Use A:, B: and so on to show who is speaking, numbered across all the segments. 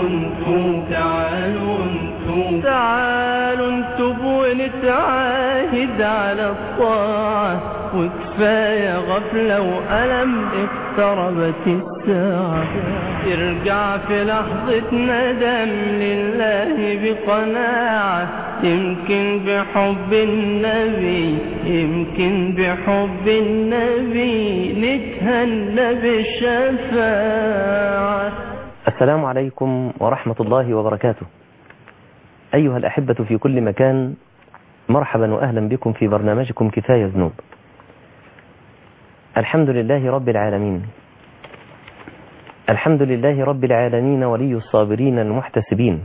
A: انتوا تعالوا انتوا تعالوا انتوا ونتعاهد على الطاعة وكفاية غفلة وألم اقتربت الساعة ارجع في لحظة ندم لله بقناعة يمكن بحب النبي يمكن بحب النبي نتهنى بالشفاعة
B: السلام عليكم ورحمة الله وبركاته أيها الأحبة في كل مكان مرحبا وأهلا بكم في برنامجكم كفاية ذنوب الحمد لله رب العالمين الحمد لله رب العالمين ولي الصابرين المحتسبين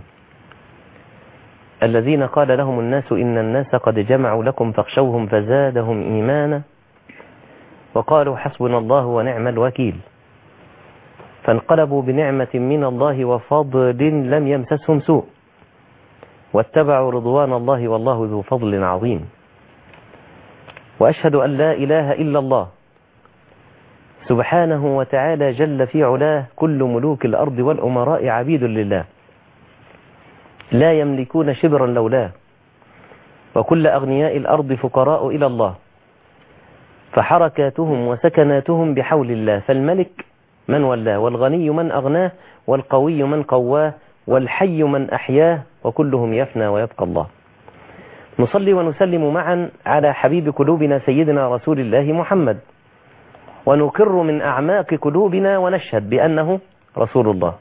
B: الذين قال لهم الناس إن الناس قد جمعوا لكم فاخشوهم فزادهم إيمانا وقالوا حسبنا الله ونعم الوكيل فانقلبوا بنعمة من الله وفضل لم يمسسهم سوء واتبعوا رضوان الله والله ذو فضل عظيم وأشهد أن لا إله إلا الله سبحانه وتعالى جل في علاه كل ملوك الأرض والأمراء عبيد لله لا يملكون شبرا لولاه وكل أغنياء الأرض فقراء إلى الله فحركاتهم وسكناتهم بحول الله فالملك من ولاه والغني من أغناه والقوي من قواه والحي من أحياه وكلهم يفنى ويبقى الله نصلي ونسلم معا على حبيب قلوبنا سيدنا رسول الله محمد ونقر من أعماق قلوبنا ونشهد بأنه رسول الله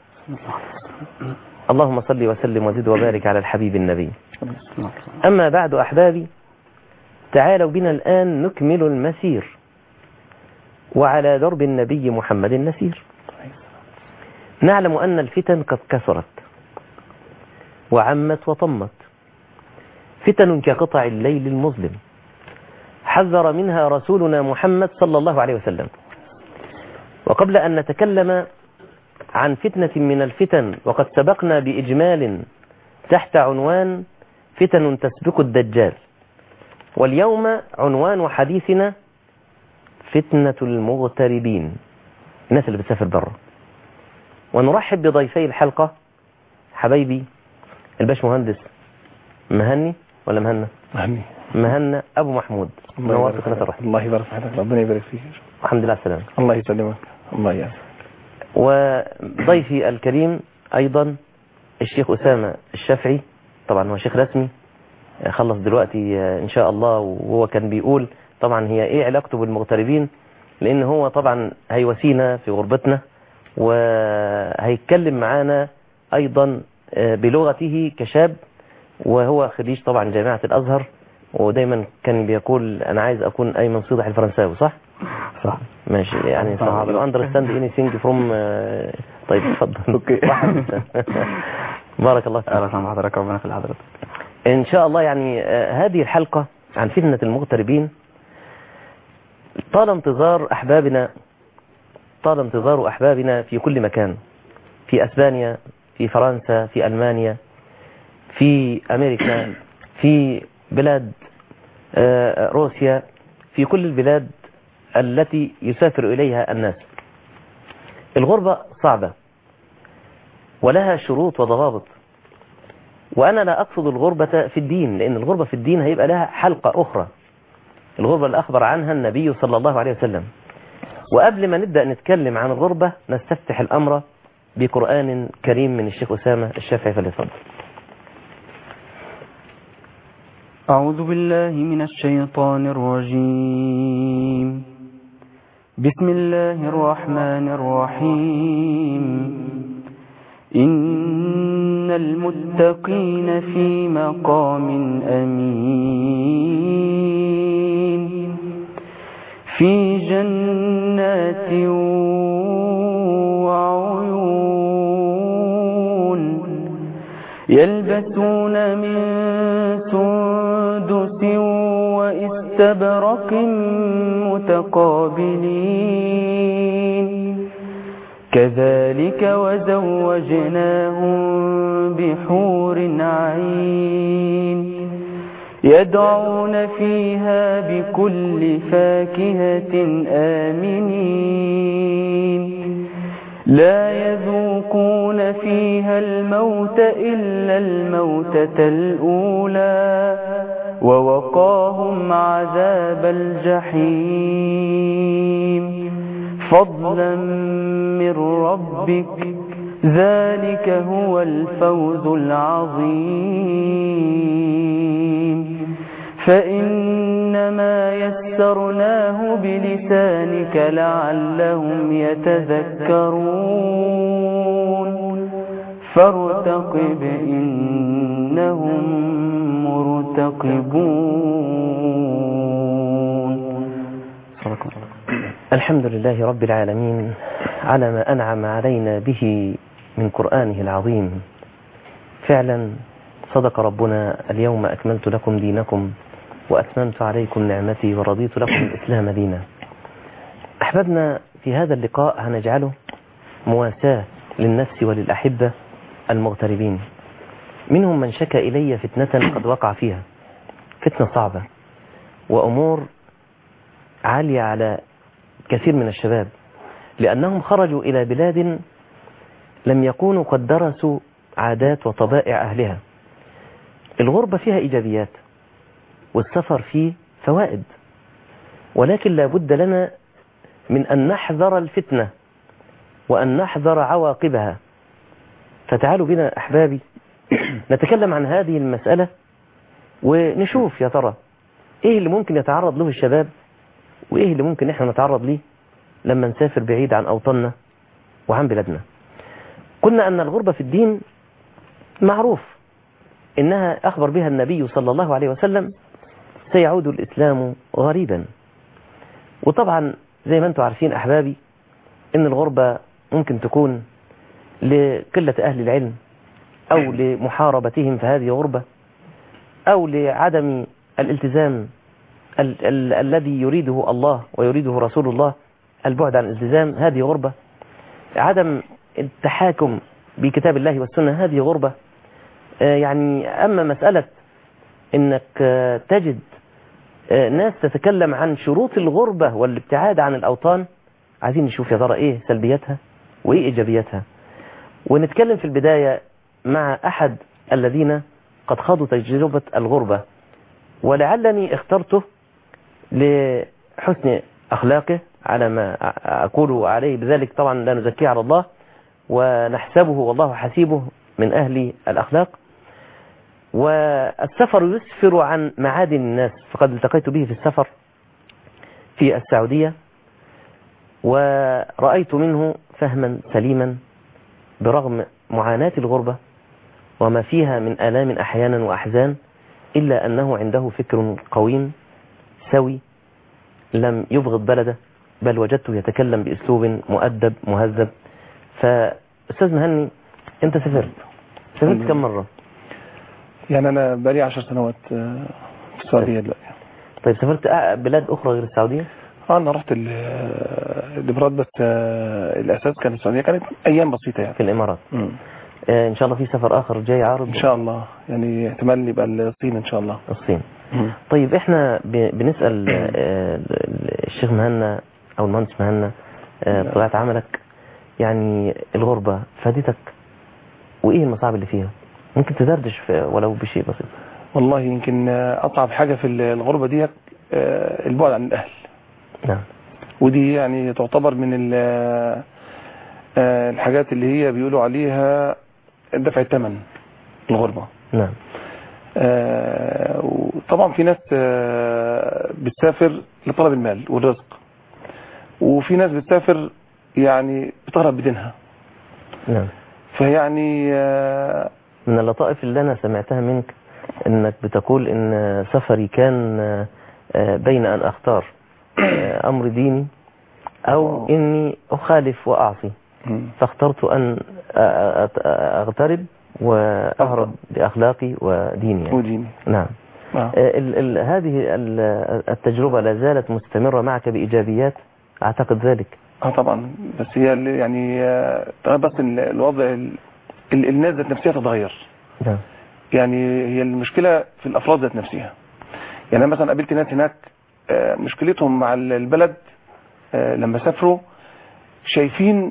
B: اللهم صل وسلم وزد وبارك على الحبيب النبي أما بعد أحبابي تعالوا بنا الآن نكمل المسير وعلى درب النبي محمد نسير نعلم أن الفتن قد كثرت وعمت وطمت فتن كقطع الليل المظلم حذر منها رسولنا محمد صلى الله عليه وسلم وقبل أن نتكلم عن فتنة من الفتن وقد سبقنا بإجمال تحت عنوان فتن تسبق الدجال واليوم عنوان حديثنا فتنة المغتربين الناس اللي بتسافر بره ونرحب بضيفي الحلقة حبايبي الباش مهندس مهني ولا مهنا
C: مهني
B: مهنا أبو محمود نورت قناة الرحمة
C: الله يبارك في حياتك ربنا يبارك فيك
B: الحمد لله على السلامة
C: الله يسلمك الله يعافيك
B: وضيفي الكريم أيضا الشيخ أسامة الشافعي طبعا هو شيخ رسمي خلص دلوقتي إن شاء الله وهو كان بيقول طبعا هي إيه علاقته بالمغتربين لأن هو طبعا هيواسينا في غربتنا وهيتكلم معانا أيضا بلغته كشاب وهو خريج طبعا جامعة الأزهر ودايما كان بيقول أنا عايز أكون أيمن صيدح الفرنساوي صح؟
C: صح
B: ماشي يعني
C: صح.
B: you understand anything from uh, طيب اتفضل
C: اوكي
B: بارك الله فيك
C: اهلا وسهلا بحضرتك ربنا في حضرتك
B: ان شاء الله يعني آه، هذه الحلقة عن فتنة المغتربين طال انتظار احبابنا طال انتظار احبابنا في كل مكان في اسبانيا في فرنسا في المانيا في امريكا في بلاد آه، روسيا في كل البلاد التي يسافر اليها الناس الغربة صعبة ولها شروط وضوابط وأنا لا أقصد الغربة في الدين لأن الغربة في الدين هيبقى لها حلقة أخرى الغربة اللي أخبر عنها النبي صلى الله عليه وسلم وقبل ما نبدأ نتكلم عن الغربة نستفتح الأمر بقرآن كريم من الشيخ أسامة الشافعي فليتفضل
D: أعوذ بالله من الشيطان الرجيم بسم الله الرحمن الرحيم إن المتقين في مقام أمين في جنات وعيون يلبسون من سندس واستبرق متقابلين كذلك وزوجناهم بحور عين يدعون فيها بكل فاكهة آمنين لا يذوقون فيها الموت إلا الموتة الأولى ووقاهم عذاب الجحيم فضلا من ربك ذلك هو الفوز العظيم فإنما يسرناه بلسانك لعلهم يتذكرون فارتقب إنهم مرتقبون
B: الحمد لله رب العالمين على ما أنعم علينا به من قرآنه العظيم فعلا صدق ربنا اليوم أكملت لكم دينكم وأتممت عليكم نعمتي ورضيت لكم الإسلام دينا أحببنا في هذا اللقاء هنجعله مواساة للنفس وللأحبة المغتربين منهم من شكى إلي فتنة قد وقع فيها فتنة صعبة وأمور عالية على كثير من الشباب لأنهم خرجوا إلى بلاد لم يكونوا قد درسوا عادات وطبائع أهلها الغربة فيها إيجابيات والسفر فيه فوائد ولكن لا بد لنا من أن نحذر الفتنة وأن نحذر عواقبها فتعالوا بنا أحبابي نتكلم عن هذه المسألة ونشوف يا ترى إيه اللي ممكن يتعرض له الشباب وإيه اللي ممكن إحنا نتعرض ليه لما نسافر بعيد عن أوطاننا وعن بلادنا قلنا أن الغربة في الدين معروف إنها أخبر بها النبي صلى الله عليه وسلم سيعود الإسلام غريبا وطبعا زي ما أنتم عارفين أحبابي إن الغربة ممكن تكون لقلة أهل العلم أو لمحاربتهم فهذه غربة أو لعدم الالتزام ال ال الذي يريده الله ويريده رسول الله البعد عن الالتزام هذه غربة عدم التحاكم بكتاب الله والسنة هذه غربة يعني أما مسألة أنك تجد ناس تتكلم عن شروط الغربة والابتعاد عن الأوطان عايزين نشوف يا ترى إيه سلبياتها وإيه إيجابياتها ونتكلم في البداية مع أحد الذين قد خاضوا تجربة الغربة ولعلني اخترته لحسن أخلاقه على ما أقول عليه بذلك طبعا لا نزكيه على الله ونحسبه والله حسيبه من أهل الأخلاق والسفر يسفر عن معادن الناس فقد التقيت به في السفر في السعودية ورأيت منه فهما سليما برغم معاناة الغربة وما فيها من آلام أحيانا وأحزان إلا أنه عنده فكر قويم سوي لم يبغض بلده بل وجدته يتكلم بأسلوب مؤدب مهذب فأستاذ مهني أنت سافرت سافرت كم مرة
C: يعني انا بقالي 10 سنوات آه، في السعوديه دلوقتي
B: طيب سافرت بلاد أخرى غير السعودية
C: اه انا رحت ال- آه، الامارات بس آه، الاساس كان السعوديه كانت ايام بسيطه يعني
B: في الإمارات
C: مم.
B: آه، إن شاء الله في سفر آخر جاي عارض
C: ان شاء الله يعني احتمال يبقى الصين ان شاء الله
B: الصين
C: مم.
B: طيب احنا ب- بنسأل آه، الشيخ مهنا او المهندس مهنا آه، طبيعة عملك يعني الغربة فادتك وايه المصاعب اللي فيها ممكن تدردش في ولو بشيء بسيط
C: والله يمكن آه، اصعب حاجه في الغربه ديت آه، البعد عن الاهل
B: نعم
C: ودي يعني تعتبر من ال- آه، الحاجات اللي هي بيقولوا عليها دفع الثمن الغربه
B: نعم
C: آه، وطبعا في ناس آه، بتسافر لطلب المال والرزق وفي ناس بتسافر يعني بتهرب بدينها
B: نعم
C: فيعني آه،
B: من اللطائف اللي انا سمعتها منك انك بتقول ان سفري كان آه، بين ان اختار آه، امر ديني او اني اخالف واعصي
C: مم.
B: فاخترت ان أ- أ- اغترب واهرب باخلاقي وديني يعني.
C: وديني
B: نعم
C: آه.
B: ال ال هذه ال- التجربة لا زالت مستمرة معك بإيجابيات أعتقد ذلك
C: اه طبعا بس هي ال- يعني آه، بس ال- الوضع ال- ال- الناس ذات نفسها تتغير
B: نعم
C: يعني هي المشكلة في الأفراد ذات نفسها يعني أنا مثلا قابلت ناس هناك آه، مشكلتهم مع ال- البلد آه، لما سافروا شايفين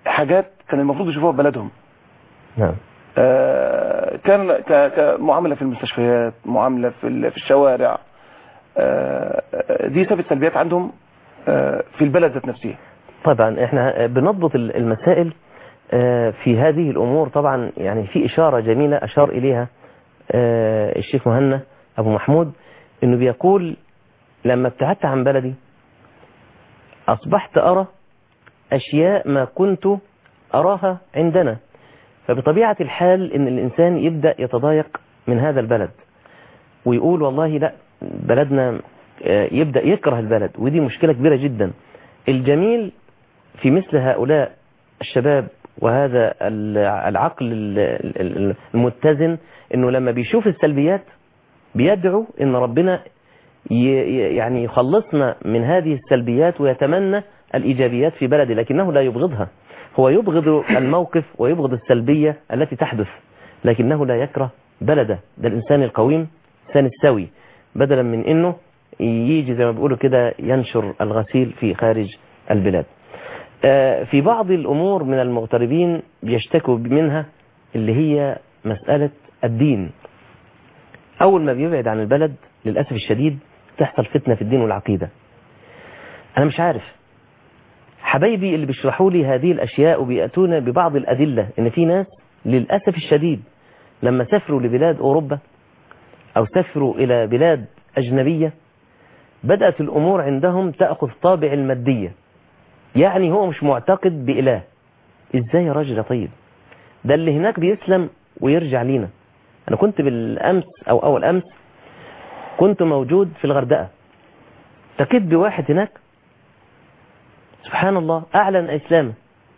C: حاجات كان المفروض يشوفوها في بلدهم
B: نعم
C: آه، كان ك- كمعاملة في المستشفيات معاملة في ال- في الشوارع آه، آه، دي سبب سلبيات عندهم آه، في البلد ذات نفسها
B: طبعا احنا بنضبط ال- المسائل آه، في هذه الامور طبعا يعني في اشاره جميله اشار اليها آه، الشيخ مهنا ابو محمود انه بيقول لما ابتعدت عن بلدي اصبحت ارى اشياء ما كنت اراها عندنا فبطبيعه الحال ان الانسان يبدا يتضايق من هذا البلد ويقول والله لا بلدنا آه، يبدا يكره البلد ودي مشكله كبيره جدا الجميل في مثل هؤلاء الشباب وهذا ال- العقل ال- ال- المتزن انه لما بيشوف السلبيات بيدعو ان ربنا ي- ي- يعني يخلصنا من هذه السلبيات ويتمنى الايجابيات في بلده لكنه لا يبغضها هو يبغض الموقف ويبغض السلبية التي تحدث لكنه لا يكره بلده ده الانسان القويم الانسان السوي بدلا من انه يجي زي ما بيقولوا كده ينشر الغسيل في خارج البلاد آه، في بعض الأمور من المغتربين بيشتكوا منها اللي هي مسألة الدين أول ما بيبعد عن البلد للأسف الشديد تحصل فتنة في الدين والعقيدة أنا مش عارف حبايبي اللي بيشرحوا لي هذه الأشياء وبيأتون ببعض الأدلة إن في ناس للأسف الشديد لما سافروا لبلاد أوروبا أو سافروا إلى بلاد أجنبية بدأت الأمور عندهم تأخذ طابع المادية يعني هو مش معتقد بإله إزاي يا راجل يا طيب ده اللي هناك بيسلم ويرجع لينا أنا كنت بالأمس أو أول أمس كنت موجود في الغردقة التقيت بواحد هناك سبحان الله أعلن إسلامه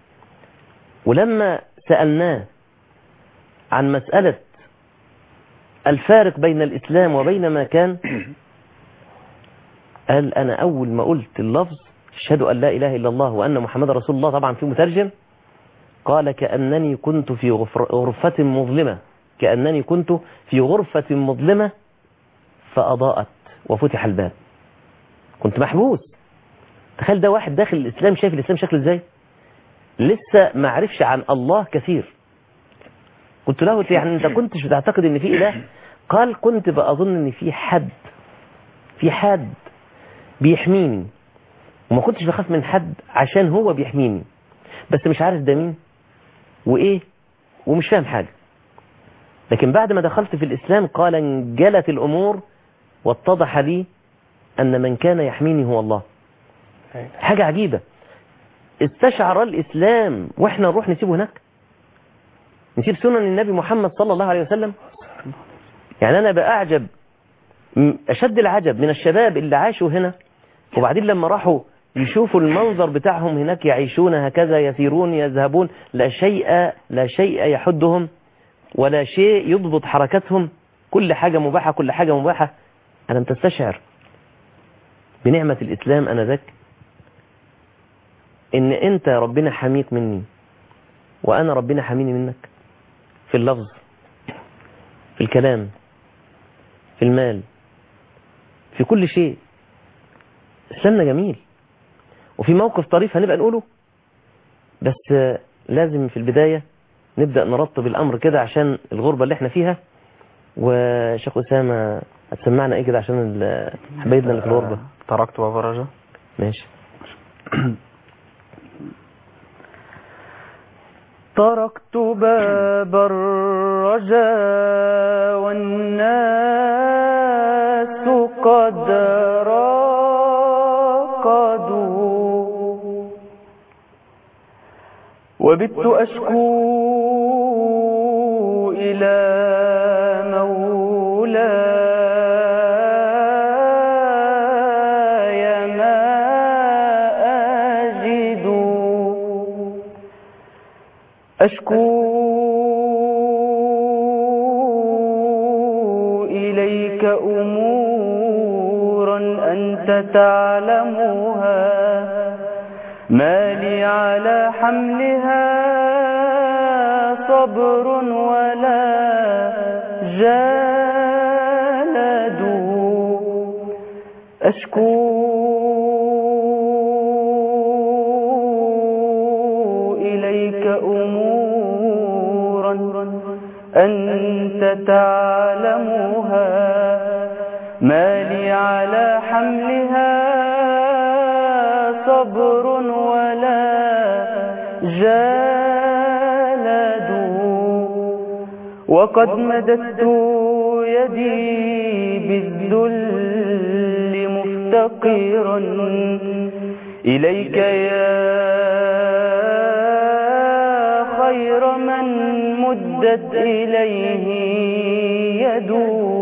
B: ولما سألناه عن مسألة الفارق بين الإسلام وبين ما كان قال أنا أول ما قلت اللفظ أشهد أن لا إله إلا الله وأن محمد رسول الله طبعا في مترجم قال كأنني كنت في غفر- غرفة مظلمة كأنني كنت في غرفة مظلمة فأضاءت وفتح الباب كنت محبوس تخيل ده واحد داخل الإسلام شايف الإسلام شكله إزاي لسه ما عرفش عن الله كثير قلت له يعني أنت كنتش بتعتقد إن في إله قال كنت بأظن إن في حد في حد بيحميني وما كنتش بخاف من حد عشان هو بيحميني بس مش عارف ده مين وايه ومش فاهم حاجة لكن بعد ما دخلت في الإسلام قال انجلت الأمور واتضح لي أن من كان يحميني هو الله حاجة عجيبة استشعر الإسلام وإحنا نروح نسيبه هناك نسيب سنن النبي محمد صلى الله عليه وسلم يعني أنا بأعجب م- أشد العجب من الشباب اللي عاشوا هنا وبعدين لما راحوا يشوفوا المنظر بتاعهم هناك يعيشون هكذا يسيرون يذهبون لا شيء لا شيء يحدهم ولا شيء يضبط حركتهم كل حاجة مباحة كل حاجة مباحة ألم تستشعر بنعمة الإسلام أنا ذاك إن أنت ربنا حميك مني وأنا ربنا حميني منك في اللفظ في الكلام في المال في كل شيء إسلامنا جميل وفي موقف طريف هنبقى نقوله بس آه، لازم في البداية نبدأ نرتب الأمر كده عشان الغربة اللي احنا فيها وشيخ أسامة هتسمعنا ايه كده عشان ال- حبايبنا اللي في الغربة
E: تركت باب الرجاء
B: ماشي
D: تركت باب الرجا والناس قد راقدوا وبت أشكو إلى مولاي ما أجد أشكو إليك أمورا أنت تعلمها ما لي على حملها صبر ولا جالد أشكو إليك أنت تعلمها ما لي على حملها صبر ولا جالد وقد مددت يدي بالذل مفتقرا إليك يا خير من مدت إليه يد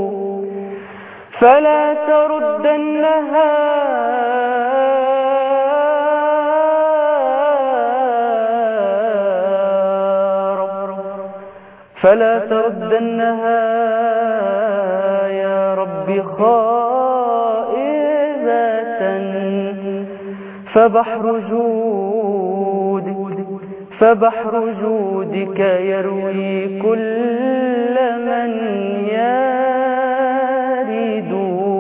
D: فلا تردنها فلا تردنها يا رب خائبة فبحر جودك فبحر جودك يروي كل من يريد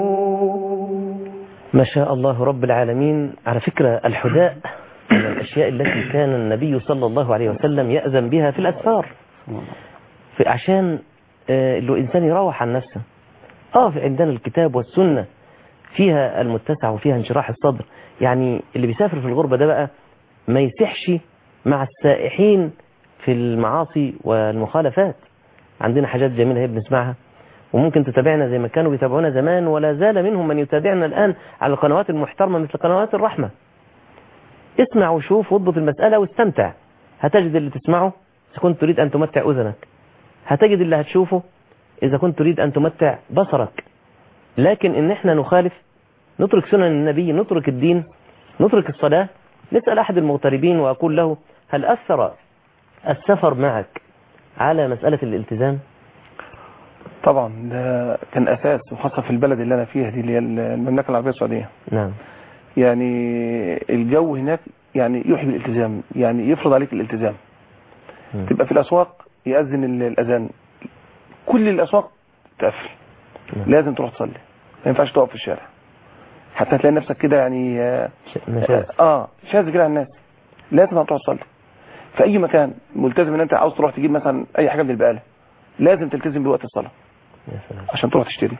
B: ما شاء الله رب العالمين على فكرة الحداء من الأشياء التي كان النبي صلى الله عليه وسلم يأذن بها في الأسفار في عشان آه، لو إنسان يروح عن نفسه اه في عندنا الكتاب والسنة فيها المتسع وفيها انشراح الصدر يعني اللي بيسافر في الغربة ده بقى ما يسحش مع السائحين في المعاصي والمخالفات عندنا حاجات جميلة هي بنسمعها وممكن تتابعنا زي ما كانوا بيتابعونا زمان ولا زال منهم من يتابعنا الآن على القنوات المحترمة مثل قنوات الرحمة اسمع وشوف واضبط المسألة واستمتع هتجد اللي تسمعه إذا كنت تريد أن تمتع أذنك هتجد اللي هتشوفه إذا كنت تريد أن تمتع بصرك لكن إن إحنا نخالف نترك سنن النبي نترك الدين نترك الصلاة نسأل أحد المغتربين وأقول له هل أثر السفر معك على مسألة الالتزام
C: طبعا ده كان اساس وخاصه في البلد اللي انا فيها دي اللي هي المملكه العربيه السعوديه
B: نعم
C: يعني الجو هناك يعني يحب الالتزام يعني يفرض عليك الالتزام
B: مم.
C: تبقى في الاسواق يأذن ال- الاذان كل الاسواق تقفل
B: نعم.
C: لازم تروح تصلي ما ينفعش تقف في الشارع حتى تلاقي نفسك كده يعني آه،
B: ش- مشاهد
C: اه شاذ كده على الناس لازم تروح تصلي في اي مكان ملتزم ان انت عاوز تروح تجيب مثلا اي حاجه من البقاله لازم تلتزم بوقت الصلاه
B: يا سلام
C: عشان تروح تشتري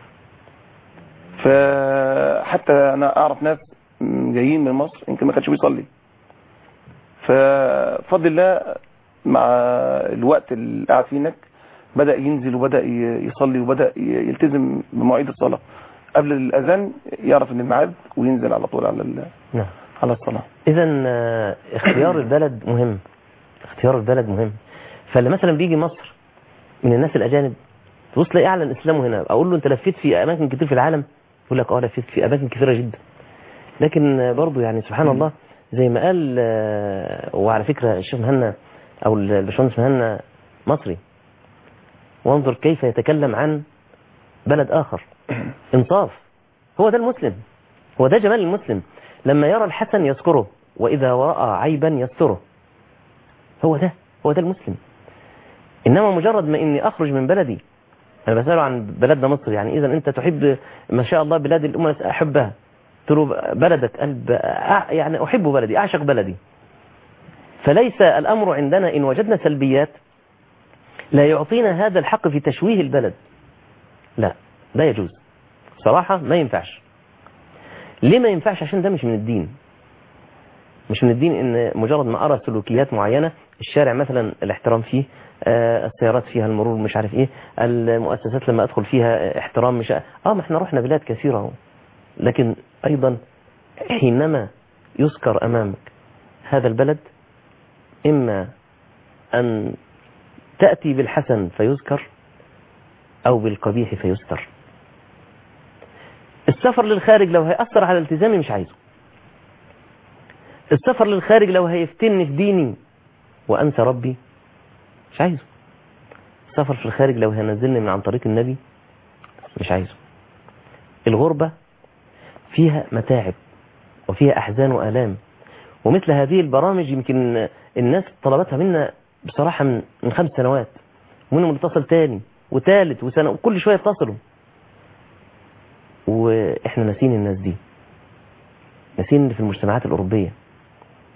C: فحتى انا اعرف ناس م- جايين من مصر يمكن ما كانش بيصلي ففضل الله مع الوقت اللي قاعد فيه هناك بدا ينزل وبدا ي- يصلي وبدا ي- يلتزم بمواعيد الصلاه قبل الاذان يعرف ان الميعاد وينزل على طول على ال-
B: نعم
C: على الصلاه
B: إذا آه، اختيار البلد مهم اختيار البلد مهم فاللي مثلا بيجي مصر من الناس الأجانب تبص تلاقيه أعلن إسلامه هنا أقول له أنت لفيت في أماكن كتير في العالم يقول لك أه لفيت في أماكن كثيرة جدا لكن آه، برضو يعني سبحان الله زي ما قال آه، وعلى فكرة الشيخ مهنا أو الباشمهندس مهنا مصري وانظر كيف يتكلم عن بلد آخر انصاف هو ده المسلم هو ده جمال المسلم لما يرى الحسن يذكره وإذا رأى عيبا يستره هو ده هو ده المسلم إنما مجرد ما إني أخرج من بلدي أنا بسأله عن بلدنا مصر يعني إذا أنت تحب ما شاء الله بلاد الأمة أحبها قلت له بلدك قلب أع- يعني أحب بلدي أعشق بلدي فليس الأمر عندنا إن وجدنا سلبيات لا يعطينا هذا الحق في تشويه البلد لا لا يجوز صراحة ما ينفعش ليه ما ينفعش عشان ده مش من الدين مش من الدين ان مجرد ما ارى سلوكيات معينة الشارع مثلا الاحترام فيه آه، السيارات فيها المرور مش عارف ايه المؤسسات لما ادخل فيها احترام مش اه ما احنا رحنا بلاد كثيرة اهو لكن ايضا حينما يذكر امامك هذا البلد اما ان تأتي بالحسن فيذكر او بالقبيح فيستر السفر للخارج لو هيأثر على التزامي مش عايزه السفر للخارج لو هيفتني في ديني وأنسى ربي مش عايزه السفر في الخارج لو هينزلني من عن طريق النبي مش عايزه الغربة فيها متاعب وفيها أحزان وآلام ومثل هذه البرامج يمكن الناس طلبتها منا بصراحة من من خمس سنوات ومنهم اللي اتصل تاني وتالت وسنة وكل شوية يتصلوا واحنا ناسين الناس دي ناسين اللي في المجتمعات الأوروبية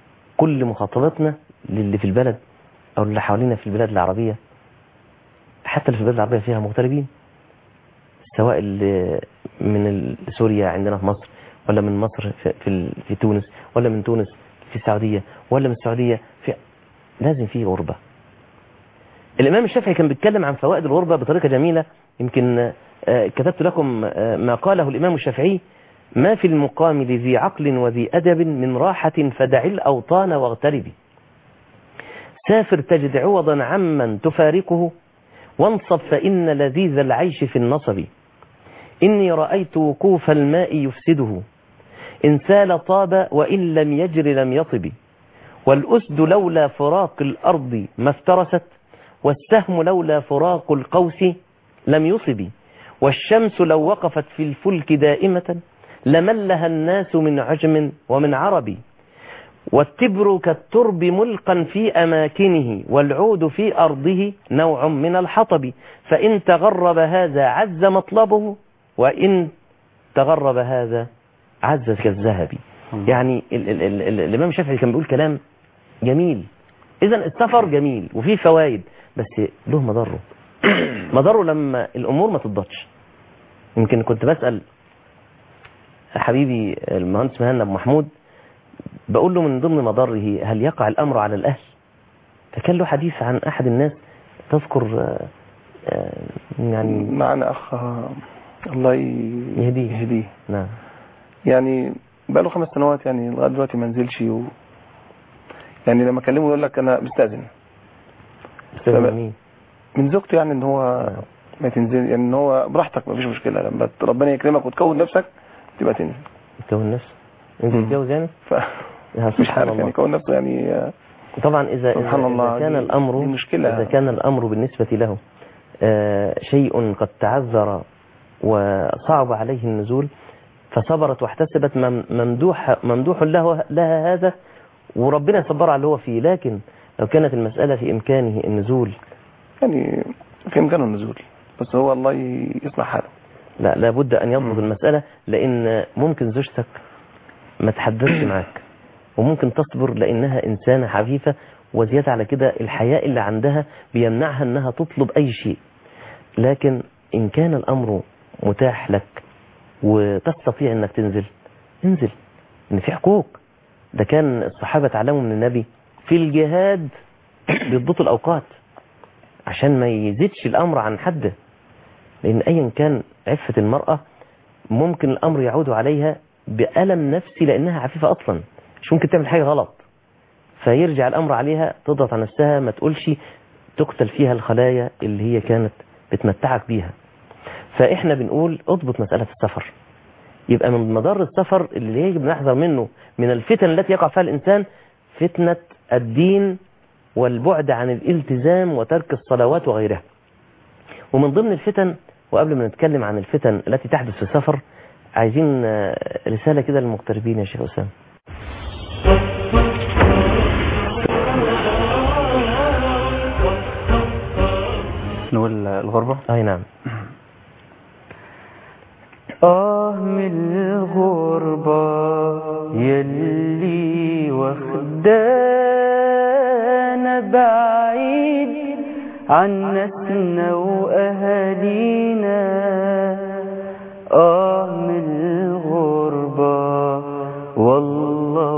B: كل مخاطبتنا للي في البلد أو اللي حوالينا في البلاد العربية حتى اللي في البلاد العربية فيها مغتربين سواء اللي من ال- سوريا عندنا في مصر ولا من مصر في, في, ال- في تونس ولا من تونس في السعودية ولا من السعودية في لازم في غربة الإمام الشافعي كان بيتكلم عن فوائد الغربة بطريقة جميلة يمكن آه، كتبت لكم آه، ما قاله الإمام الشافعي ما في المقام لذي عقل وذي أدب من راحة فدع الأوطان واغتربي سافر تجد عوضا عمن تفارقه وانصب فإن لذيذ العيش في النصب إني رأيت وقوف الماء يفسده إن سال طاب وإن لم يجر لم يطب والأسد لولا فراق الأرض ما افترست والسهم لولا فراق القوس لم يصب والشمس لو وقفت في الفلك دائمة لملها الناس من عجم ومن عرب والتبر كالترب ملقا في أماكنه والعود في أرضه نوع من الحطب فإن تغرب هذا عز مطلبه وإن تغرب هذا عز كالذهب يعني ال ال ال ال الإمام الشافعي كان بيقول كلام جميل إذا السفر جميل وفيه فوائد بس له مضره مضره لما الأمور ما تضبطش يمكن كنت بسأل حبيبي المهندس مهنا أبو محمود بقول له من ضمن مضره هل يقع الأمر على الأهل فكان له حديث عن أحد الناس تذكر آه، آه، يعني
C: معنا أخ آه، الله ي-
B: يهديه.
C: يهديه
B: نعم
C: يعني بقى له خمس سنوات يعني لغايه دلوقتي ما نزلش و... يعني لما اكلمه يقول لك انا مستاذن
B: أستاذ
C: تمام.
B: مين
C: من زوجته يعني ان هو ما تنزل يعني ان هو براحتك ما فيش مشكله لما ربنا يكرمك وتكون نفسك تبقى تنزل
B: يكون نفسه انت
C: مم.
B: تتجوز يعني
C: ف
B: يا
C: مش
B: سبحان
C: عارف
B: الله
C: يعني يكون نفسه يعني آه،
B: طبعا إذا, إذا,
C: سبحان الله،
B: إذا كان
C: دي-
B: الأمر
C: دي مشكلة.
B: إذا كان الأمر بالنسبة له آه، شيء قد تعذر وصعب عليه النزول فصبرت واحتسبت مم- ممدوح ممدوح له لها هذا وربنا يصبر على اللي هو فيه لكن لو كانت المسألة في إمكانه النزول
C: يعني في امكانه النزول بس هو الله ي- يصلح حاله
B: لا لابد أن يضبط المسألة لأن ممكن زوجتك ما تحدثش معاك وممكن تصبر لأنها إنسانة حفيفة وزيادة على كده الحياء اللي عندها بيمنعها أنها تطلب أي شيء لكن إن كان الأمر متاح لك وتستطيع أنك تنزل انزل إن في حقوق ده كان الصحابة تعلموا من النبي في الجهاد بيضبطوا الأوقات عشان ما يزيدش الأمر عن حده لأن أيا كان عفة المرأة ممكن الأمر يعود عليها بألم نفسي لأنها عفيفة أصلا مش ممكن تعمل حاجة غلط فيرجع الأمر عليها تضغط على نفسها ما تقولش تقتل فيها الخلايا اللي هي كانت بتمتعك بيها فإحنا بنقول اضبط مسألة السفر يبقى من مضار السفر اللي يجب نحذر منه من الفتن التي يقع فيها الإنسان فتنة الدين والبعد عن الالتزام وترك الصلوات وغيرها ومن ضمن الفتن وقبل ما نتكلم عن الفتن التي تحدث في السفر عايزين آه، رسالة كده للمغتربين يا شيخ أسامة
E: نقول الغربة
B: أي نعم
D: آه من الغربة يلي واخدانا بعيد عن ناسنا وأهالينا آه من الغربة والله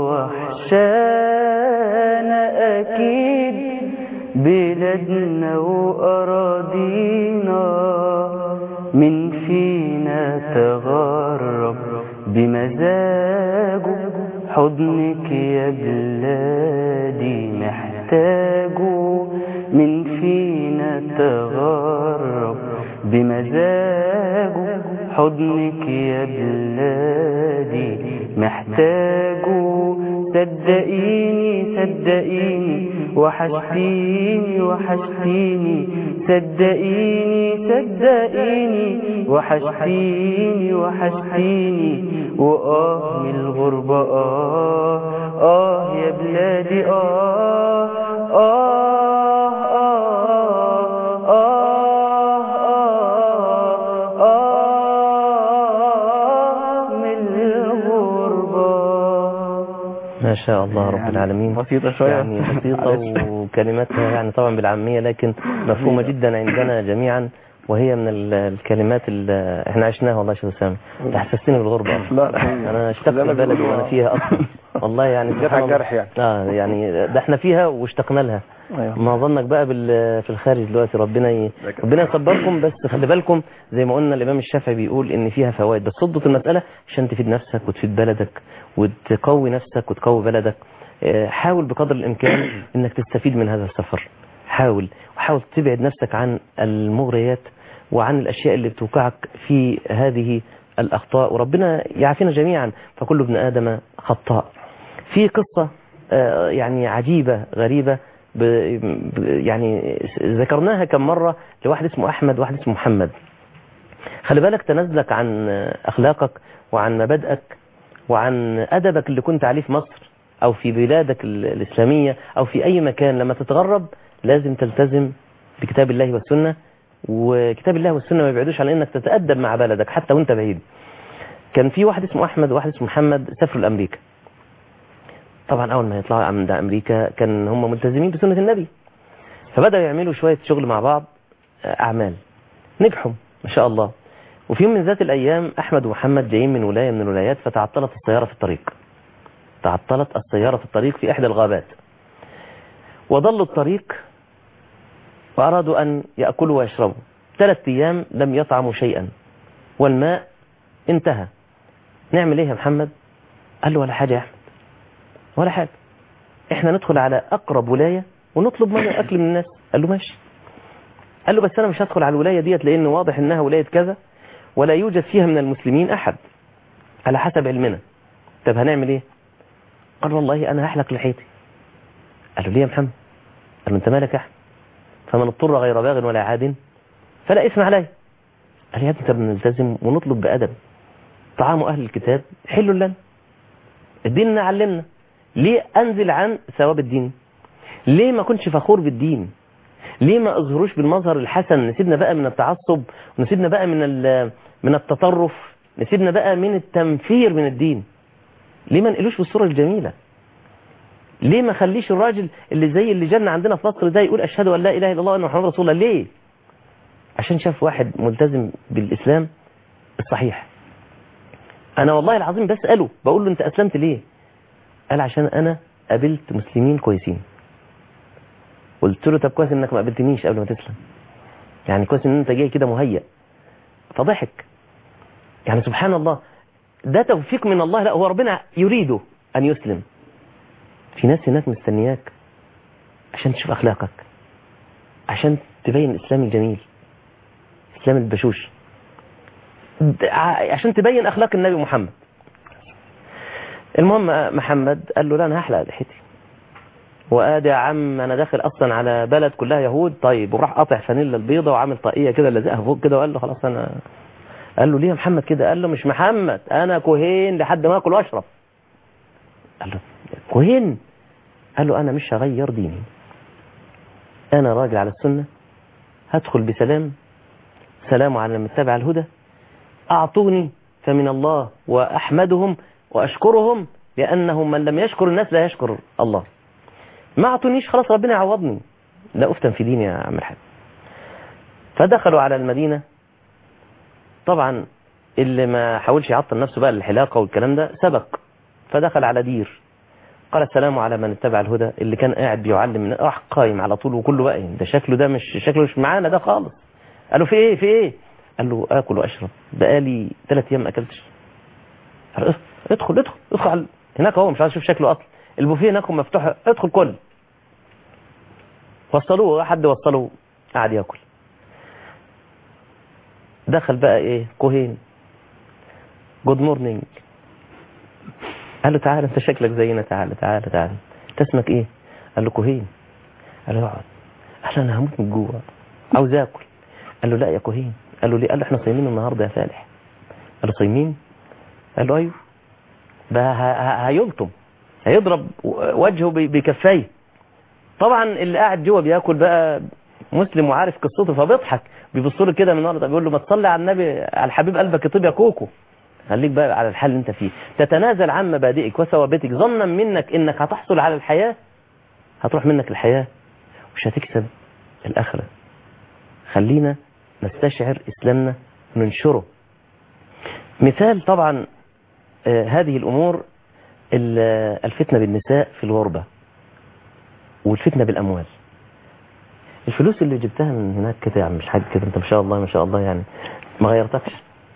D: وحشانا أكيد بلادنا وأراضينا من فينا تغرب بمزاجه حضنك يا بلادي محتاجه من فينا تغرب بمزاجه حضنك يا بلادي محتاجه صدقيني صدقيني وحشتيني وحشتيني صدقيني صدقيني وحشتيني وحشتيني وآه من الغربة آه آه يا بلادي آه آه آه آه آه آه من الغربة
B: ما ما شاء الله رب
E: يعني
B: العالمين
E: بسيطة شوية
B: يعني بسيطة
E: معلش.
B: وكلماتها يعني طبعا بالعامية لكن مفهومة جدا عندنا جميعا وهي من ال- الكلمات اللي احنا عشناها والله يا شيخ اسامه تحسسني بالغربة أصلاً.
C: لا
B: انا اشتقت
C: زي ما
B: لبلدي
C: بيقولوا
B: وانا
C: آه.
B: فيها اصلا والله يعني
C: جت
B: سبحان
C: على
B: الله.
C: الجرح يعني.
B: اه يعني ده احنا فيها واشتقنا لها
C: أيوة.
B: ما ظنك بقى بال- في الخارج دلوقتي ربنا ي... ربنا يصبركم بس خلي بالكم زي ما قلنا الامام الشافعي بيقول ان فيها فوائد بس صدت المساله عشان تفيد نفسك وتفيد بلدك وتقوي نفسك وتقوي بلدك آه، حاول بقدر الامكان انك تستفيد من هذا السفر حاول وحاول تبعد نفسك عن المغريات وعن الاشياء اللي بتوقعك في هذه الاخطاء وربنا يعافينا جميعا فكل ابن ادم خطاء في قصه آه، يعني عجيبه غريبه ب... ب- يعني ذكرناها كم مرة لواحد اسمه أحمد وواحد اسمه محمد خلي بالك تنزلك عن أخلاقك وعن مبادئك وعن أدبك اللي كنت عليه في مصر أو في بلادك ال- الإسلامية أو في أي مكان لما تتغرب لازم تلتزم بكتاب الله والسنة وكتاب الله والسنة ما يبعدوش عن أنك تتأدب مع بلدك حتى وانت بعيد كان في واحد اسمه أحمد وواحد اسمه محمد سافروا لأمريكا طبعا أول ما يطلعوا من أمريكا كان هم ملتزمين بسنة النبي فبدأوا يعملوا شوية شغل مع بعض آه، أعمال نجحوا ما شاء الله وفي يوم من ذات الأيام أحمد ومحمد جايين من ولاية من الولايات فتعطلت السيارة في الطريق تعطلت السيارة في الطريق في إحدى الغابات وضلوا الطريق وأرادوا أن يأكلوا ويشربوا ثلاث أيام لم يطعموا شيئا والماء انتهى نعمل إيه يا محمد قال له ولا حاجة يا أحمد ولا حاجة احنا ندخل على اقرب ولاية ونطلب ميه اكل من الناس قال له ماشي قال له بس انا مش هدخل على الولاية ديت لان واضح انها ولاية كذا ولا يوجد فيها من المسلمين احد على حسب علمنا طب هنعمل ايه قال والله انا هحلق لحيتي قال له ليه يا محمد قال له انت مالك يا احمد فمن اضطر غير باغ ولا عاد فلا اثم عليه قال يا ابني طب نلتزم ونطلب بادب طعام اهل الكتاب حل لنا الدين علمنا ليه انزل عن ثواب الدين ليه ما كنتش فخور بالدين ليه ما اظهروش بالمظهر الحسن نسيبنا بقى من التعصب ونسيبنا بقى من ال- من التطرف نسيبنا بقى من التنفير من الدين ليه ما نقلوش بالصورة الجميلة ليه ما خليش الراجل اللي زي اللي جنة عندنا في مصر ده يقول أشهد أن لا إله إلا الله وأن محمد رسول الله ليه عشان شاف واحد ملتزم بالإسلام الصحيح أنا والله العظيم بسأله بقول له أنت أسلمت ليه قال عشان أنا قابلت مسلمين كويسين قلت له طب كويس انك ما قابلتنيش قبل ما تسلم يعني كويس ان انت جاي كده مهيأ فضحك يعني سبحان الله ده توفيق من الله لا هو ربنا يريده ان يسلم في ناس هناك مستنياك عشان تشوف اخلاقك عشان تبين الاسلام الجميل الاسلام البشوش د- ع- عشان تبين اخلاق النبي محمد المهم محمد قال له لا انا هحلق لحيتي وادي يا عم انا داخل اصلا على بلد كلها يهود طيب وراح قاطع فانيلا البيضه وعامل طاقيه كده لازقها فوق كده وقال له خلاص انا قال له ليه يا محمد كده قال له مش محمد انا كوهين لحد ما اكل واشرب قال له كوهين قال له انا مش هغير ديني انا راجل على السنه هدخل بسلام سلام على من اتبع الهدى اعطوني فمن الله واحمدهم واشكرهم لانهم من لم يشكر الناس لا يشكر الله ما اعطونيش خلاص ربنا يعوضني لا افتن في ديني يا عم الحاج فدخلوا على المدينة طبعا اللي ما حاولش يعطل نفسه بقى الحلاقة والكلام ده سبق فدخل على دير قال السلام على من اتبع الهدى اللي كان قاعد بيعلم من راح قايم على طول وكله بقى ده شكله ده مش شكله مش معانا ده خالص قال له في ايه في ايه قال له اكل واشرب بقالي ثلاث ايام ما اكلتش قال له ادخل ادخل ادخل على هناك هو مش عايز يشوف شكله اصلا البوفيه هناك مفتوح ادخل كل وصلوه حد وصله قعد ياكل دخل بقى ايه كوهين جود مورنينج قال له تعالى انت شكلك زينا تعالى تعالى تعالى انت اسمك ايه قال له كوهين قال له اقعد قال له انا هموت من جوه عاوز اكل قال له لا يا كوهين قال له ليه قال له احنا صايمين النهارده يا فالح قال له صايمين قال له ايوه بقى ه- ه- هيلطم هيضرب وجهه ب- بكفيه طبعا اللي قاعد جوه بياكل بقى مسلم وعارف قصته فبيضحك بيبص له كده من ورا بيقول له ما تصلي على النبي على الحبيب قلبك يطيب يا كوكو خليك بقى على الحال اللي انت فيه تتنازل عن مبادئك وثوابتك ظنا منك انك هتحصل على الحياة هتروح منك الحياة مش هتكسب الآخرة خلينا نستشعر إسلامنا وننشره مثال طبعا آه، هذه الأمور ال- الفتنة بالنساء في الغربة والفتنة بالأموال الفلوس اللي جبتها من هناك كده يا عم مش حاجة كده انت ما شاء الله ما شاء الله يعني ما غيرتكش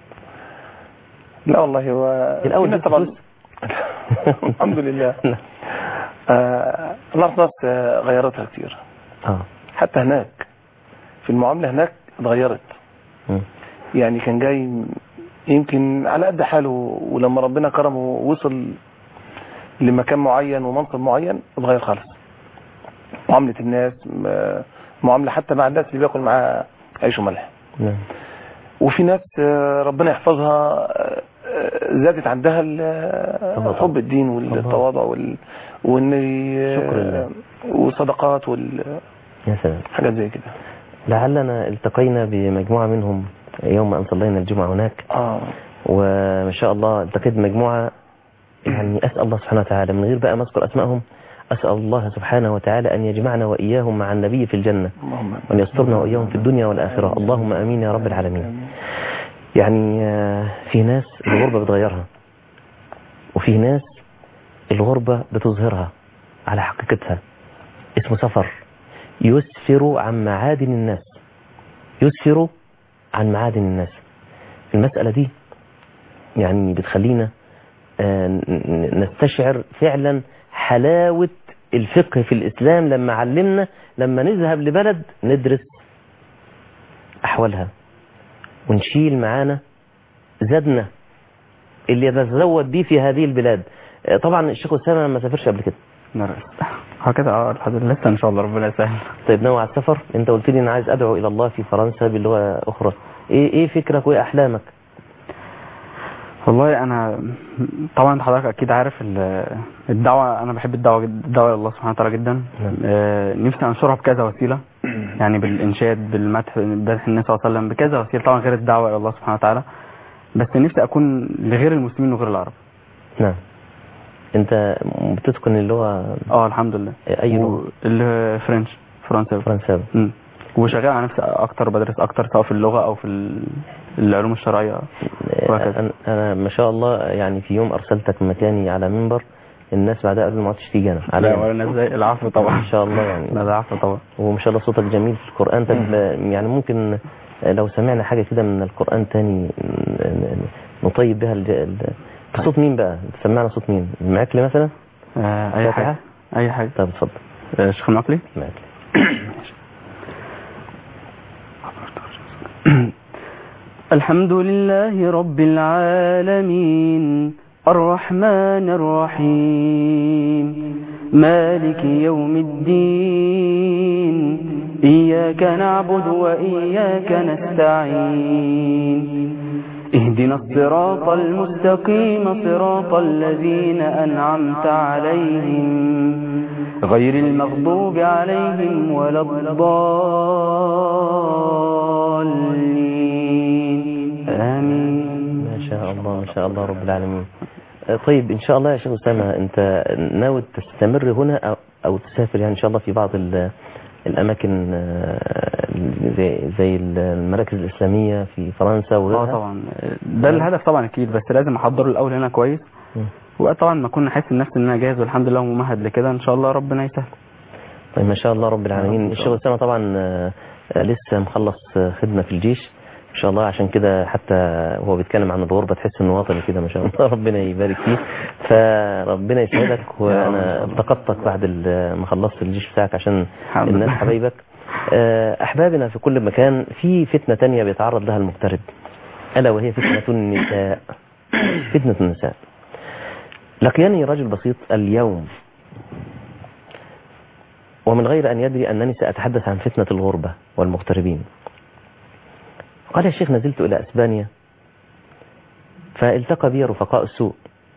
C: لا والله هو
B: الأول
C: في ناس
B: جبت
C: طبعا
B: فلوس.
C: الحمد لله آه الله ناس آه، غيرتها كتير
B: اه
C: حتى هناك في المعاملة هناك اتغيرت
B: مم.
C: يعني كان جاي يمكن على قد حاله ولما ربنا كرمه وصل لمكان معين ومنصب معين اتغير خالص معاملة الناس م- معاملة حتى مع الناس اللي بياكل معاه عيش وملح
B: نعم
C: وفي ناس آه، ربنا يحفظها آه، آه، زادت عندها ال-
B: تواضع.
C: حب الدين والتواضع وال وان
B: شكر لله.
C: وصدقات والحاجات
B: يا سلام
C: زي كده
B: لعلنا التقينا بمجموعة منهم يوم أن صلينا الجمعة هناك
C: اه
B: وما شاء الله التقيت بمجموعة يعني أسأل الله سبحانه وتعالى من غير بقى ما أذكر أسمائهم أسأل الله سبحانه وتعالى أن يجمعنا وإياهم مع النبي في الجنة
C: اللهم
B: وأن يسترنا وإياهم في الدنيا والآخرة اللهم أمين يا رب العالمين يعني آه، في ناس الغربة بتغيرها وفي ناس الغربة بتظهرها على حقيقتها اسمه سفر يسفر عن معادن الناس يسفر عن معادن الناس المسألة دي يعني بتخلينا آه، ن- ن- نستشعر فعلا حلاوة الفقه في الإسلام لما علمنا لما نذهب لبلد ندرس أحوالها ونشيل معانا زادنا اللي يتزود بيه في هذه البلاد آه، طبعا الشيخ أسامة ما سافرش قبل كده
E: نرقص هو كده اه الحمد لله لسه ان شاء الله ربنا يسهل
B: طيب ناوي على السفر انت قلت لي انا عايز ادعو الى الله في فرنسا بلغه اخرى ايه ايه فكرك وايه احلامك
E: والله انا طبعا حضرتك اكيد عارف ال- الدعوه انا بحب الدعوه جدا الدعوه الى الله سبحانه وتعالى جدا
B: نعم.
E: آه، نفسي انشرها بكذا وسيله يعني بالانشاد بالمدح مدح النبي صلى الله عليه وسلم بكذا وسيله طبعا غير الدعوه الى الله سبحانه وتعالى بس نفسي اكون لغير المسلمين وغير العرب
B: نعم انت بتتقن اللغه
E: اه الحمد لله
B: اي لغه
E: الفرنش فرنساوي
B: فرنساوي
E: مم. وشغال على نفسي اكتر بدرس اكتر سواء في اللغه او في ال- العلوم الشرعيه وهكذا.
B: أنا- انا ما شاء الله يعني في يوم ارسلتك مكاني على منبر الناس بعدها قالوا ما عدتش تيجي انا
E: لا
B: علينا.
E: ولا الناس زي العفو طبعا
B: ما شاء الله يعني
E: لا ده عفو طبعا
B: وما شاء الله صوتك جميل في القرآن طب يعني ممكن لو سمعنا حاجة كده من القرآن تاني ن- ن- نطيب بها الج... ال... صوت مين بقى سمعنا صوت مين المعكلي مثلا
E: آه اي
B: فاتحة؟
E: حاجه اي حاجه
B: طب اتفضل
E: آه، شيخ المعقلي
B: المعكلي
D: الحمد لله رب العالمين الرحمن الرحيم مالك يوم الدين إياك نعبد وإياك نستعين اهدنا الصراط المستقيم صراط الذين أنعمت عليهم غير المغضوب عليهم ولا الضالين آمين
B: ما شاء الله ما شاء الله رب العالمين آه، طيب ان شاء الله يا شيخ أسامة انت ناوي تستمر هنا او, أو تسافر يعني ان شاء الله في بعض ال- الاماكن آه، زي زي المراكز الاسلامية في فرنسا
E: اه
B: وغيرها
E: طبعا ده الهدف طبعا اكيد بس لازم احضره الاول هنا كويس
B: مم.
E: وقت طبعا ما اكون احس نفسي ان انا جاهز والحمد لله ممهد لكده ان شاء الله ربنا يسهل
B: طيب ما شاء الله رب العالمين
E: إن شاء
B: الشيخ أسامة طبعا آه، آه، لسه مخلص آه، خدمة في الجيش ان شاء الله عشان كده حتى هو بيتكلم عن الغربة تحس انه وطني كده ما شاء الله ربنا يبارك فيه فربنا يسعدك وانا افتقدتك بعد ال- ما خلصت الجيش بتاعك عشان
E: الحمد
B: الناس
E: لله.
B: حبايبك آه، احبابنا في كل مكان في فتنة تانية بيتعرض لها المغترب الا وهي فتنة النساء فتنة النساء لقياني رجل بسيط اليوم ومن غير أن يدري أنني سأتحدث عن فتنة الغربة والمغتربين قال يا شيخ نزلت إلى أسبانيا فالتقى بي رفقاء السوء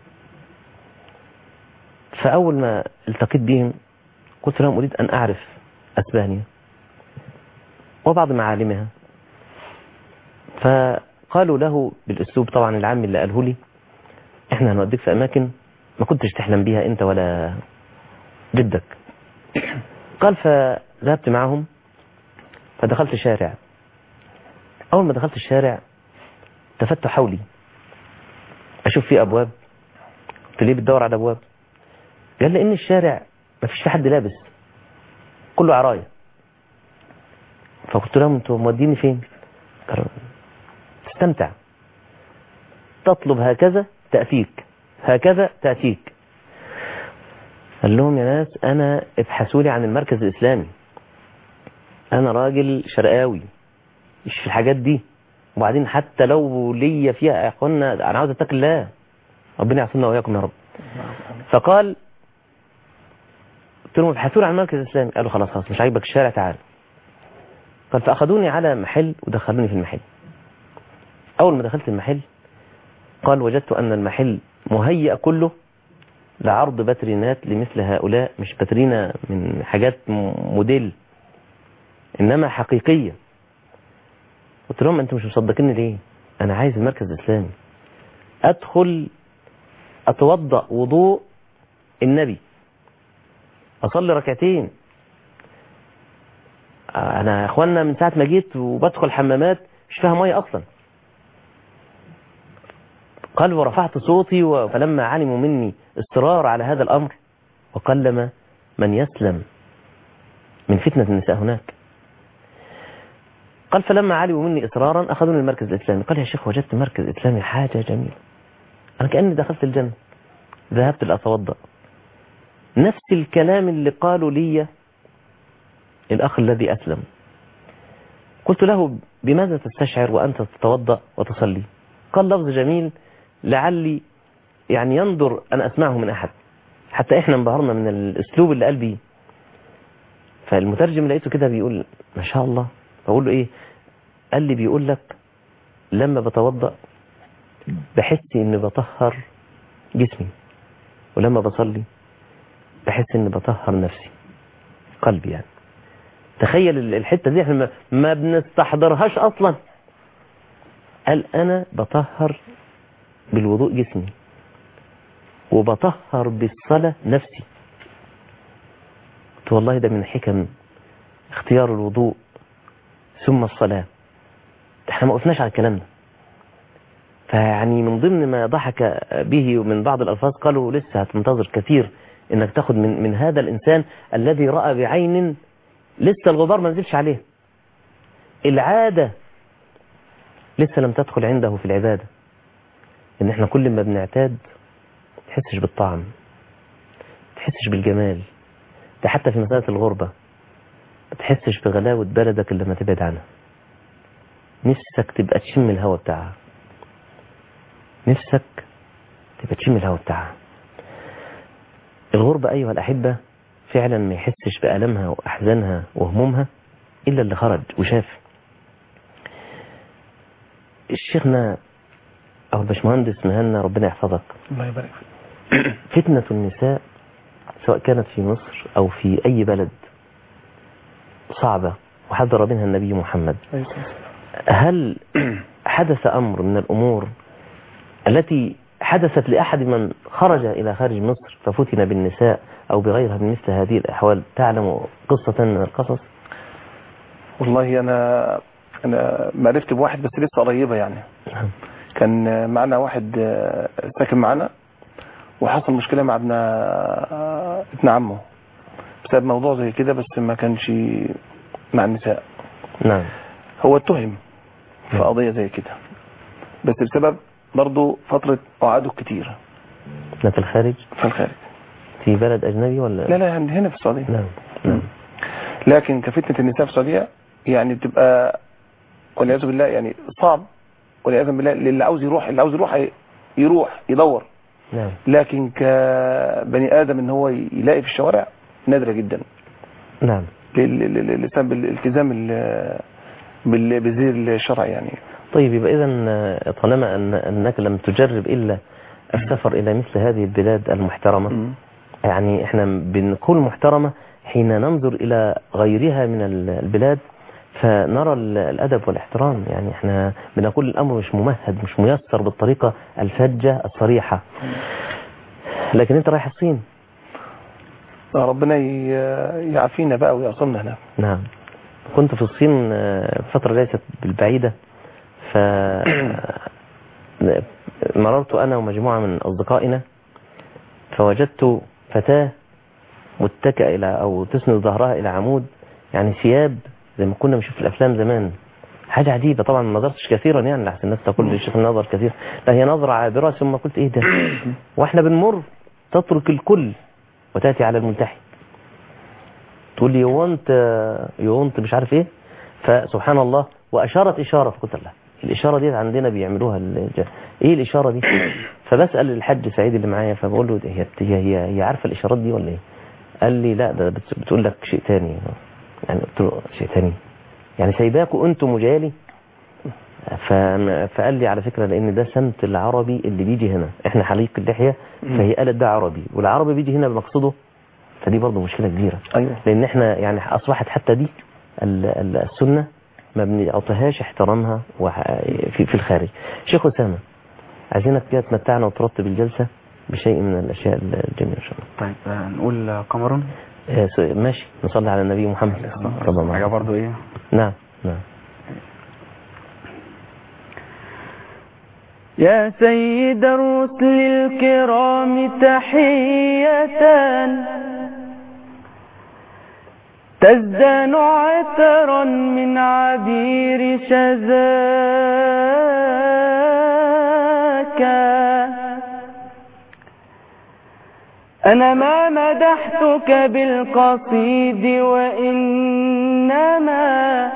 B: فأول ما التقيت بهم قلت لهم أريد أن أعرف أسبانيا وبعض معالمها قالوا له بالاسلوب طبعا العام اللي قاله لي احنا هنوديك في اماكن ما كنتش تحلم بيها انت ولا جدك قال فذهبت معهم فدخلت شارع اول ما دخلت الشارع التفت حولي اشوف فيه ابواب قلت ليه بتدور على ابواب قال لي ان الشارع ما فيش في حد لابس كله عرايه فقلت لهم انتوا موديني فين قالوا تستمتع تطلب هكذا تأتيك هكذا تأتيك قال لهم يا ناس انا ابحثوا لي عن المركز الاسلامي انا راجل شرقاوي مش في الحاجات دي وبعدين حتى لو ليا فيها يا اخوانا انا عاوز اتقي الله ربنا يعصمنا واياكم يا رب فقال قلت لهم ابحثوا لي عن المركز الاسلامي قالوا خلاص خلاص مش عاجبك الشارع تعال قال فاخذوني على محل ودخلوني في المحل اول ما دخلت المحل قال وجدت ان المحل مهيأ كله لعرض باترينات لمثل هؤلاء مش باترينا من حاجات م- موديل انما حقيقية قلت لهم انتوا مش مصدقيني ليه انا عايز المركز الاسلامي ادخل اتوضأ وضوء النبي اصلي ركعتين انا يا اخوانا من ساعة ما جيت وبدخل حمامات مش فيها مية اصلا قال ورفعت صوتي و- فلما علموا مني اصرار على هذا الامر وقلما من يسلم من فتنة النساء هناك قال فلما علموا مني اصرارا اخذوني المركز الاسلامي قال يا شيخ وجدت مركز اسلامي حاجة جميلة انا كأني دخلت الجنة ذهبت لأتوضأ نفس الكلام اللي قالوا لي الأخ الذي أسلم قلت له بماذا تستشعر وأنت تتوضأ وتصلي قال لفظ جميل لعلي يعني ينظر أن أسمعه من أحد حتى إحنا انبهرنا من الأسلوب اللي قال بيه فالمترجم لقيته كده بيقول ما شاء الله بقول له إيه قال لي بيقول لك لما بتوضأ بحس إني بطهر جسمي ولما بصلي بحس إني بطهر نفسي قلبي يعني تخيل ال- الحتة دي احنا ما- ما بنستحضرهاش اصلا قال انا بطهر بالوضوء جسمي وبطهر بالصلاة نفسي قلت والله ده من حكم اختيار الوضوء ثم الصلاة احنا ما وقفناش على الكلام ده فيعني من ضمن ما ضحك به من بعض الألفاظ قالوا لسه هتنتظر كثير انك تاخد من, من هذا الإنسان الذي رأى بعين لسه الغبار ما نزلش عليه العادة لسه لم تدخل عنده في العبادة ان احنا كل ما بنعتاد تحسش بالطعم تحسش بالجمال ده حتى في مسألة الغربة ما تحسش بغلاوة بلدك إلا لما تبعد عنها نفسك تبقى تشم الهوا بتاعها نفسك تبقى تشم الهوا بتاعها الغربة أيها الأحبة فعلا ما يحسش بألمها وأحزانها وهمومها إلا اللي خرج وشاف الشيخنا أو الباشمهندس مهنا ربنا يحفظك
C: الله يبارك فيك
B: فتنة النساء سواء كانت في مصر أو في أي بلد صعبة وحذر منها النبي محمد
C: أيوة السلام.
B: هل حدث أمر من الأمور التي حدثت لأحد من خرج إلى خارج مصر ففتن بالنساء أو بغيرها من مثل هذه الأحوال تعلم قصة من القصص
C: والله انا انا معرفت بواحد بس لسه قريبه يعني كان معنا واحد آه، ساكن معنا وحصل مشكله مع ابن آه، ابن عمه بسبب موضوع زي كده بس ما كانش مع النساء
B: نعم
C: هو اتهم في
B: نعم.
C: قضيه زي كده بس بسبب برضه فتره قعاده كتير
B: في الخارج
C: في الخارج
B: في بلد أجنبي ولا
C: لا لا يعني هنا في السعوديه
B: نعم نعم
C: لكن كفتنة النساء في السعودية يعني بتبقى والعياذ بالله يعني صعب والعياذ بالله اللي عاوز يروح اللي عاوز يروح يروح يدور
B: نعم
C: لكن كبني آدم ان هو يلاقي في الشوارع نادرة جدا
B: نعم
C: لل- لل- لل- بسبب الالتزام ال- بال- بالزي الشرعي يعني
B: طيب يبقى إذا طالما أن أنك لم تجرب إلا السفر إلى مثل هذه البلاد المحترمة
C: مم.
B: يعني احنا بنقول محترمة حين ننظر إلى غيرها من ال- البلاد فنرى ال- الأدب والاحترام يعني احنا بنقول الأمر مش ممهد مش ميسر بالطريقة الفجة الصريحة لكن انت رايح الصين
C: ربنا ي- يعافينا بقى ويعصمنا هنا
B: نعم كنت في الصين آه، فترة ليست بالبعيدة ف مررت أنا ومجموعة من أصدقائنا فوجدت فتاة متكئة إلى أو تسند ظهرها إلى عمود يعني ثياب زي ما كنا بنشوف في الأفلام زمان حاجة عجيبة طبعا ما نظرتش كثيرا يعني لحسن الناس تقول لي الشيخ النظر كثير لا هي نظرة عابرة ثم قلت إيه ده وإحنا بنمر تترك الكل وتأتي على الملتحي تقول لي يوانت يوانت مش عارف ايه فسبحان الله واشارت اشاره فقلت لها الاشاره دي عندنا بيعملوها الج- ايه الاشاره دي فبسال الحاج سعيد اللي معايا فبقول له هي هي هي, هي عارفه الاشارات دي ولا ايه قال لي لا ده بت- بتقول لك شيء تاني يعني قلت له شيء تاني يعني سايباكوا انتم وجالي فأنا- فقال لي على فكرة لأن ده سمت العربي اللي بيجي هنا احنا حليق اللحية فهي قالت ده عربي والعربي بيجي هنا بمقصده فدي برضه مشكلة كبيرة
C: ايوه
B: لان احنا يعني اصبحت حتى دي ال- ال- السنة ما بنعطيهاش احترامها وح- في في الخارج شيخ اسامه عايزينك كده تمتعنا وترتب الجلسة بشيء من الاشياء الجميلة ان شاء الله
E: طيب آه، نقول قمر
B: آه، س- ماشي نصلي على النبي محمد صلى الله
E: حاجة
B: عليه وسلم
E: برضو ايه
B: نعم نعم
A: يا سيد الرسل الكرام تحية تزدان عطرا من عبير شذاك أنا ما مدحتك بالقصيد وإنما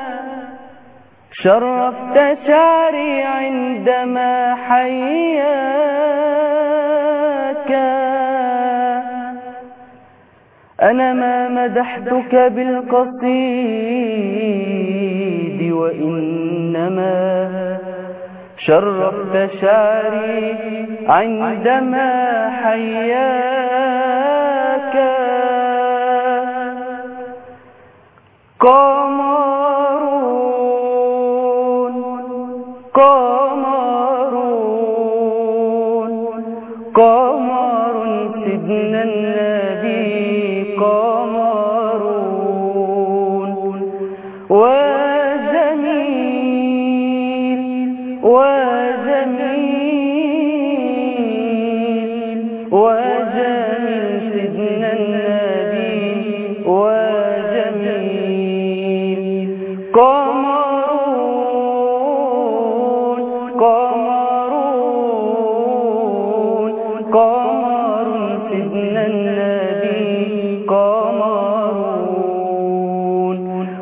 A: شرفت شعري عندما حياك أنا ما مدحتك بالقصيد وإنما شرفت شعري عندما حياك قمرون قمرون قمر سيدنا النبي قمرون وجميل وجميل وجميل سيدنا النبي وجميل قمرون قمرون قمر سيدنا النبي قمرون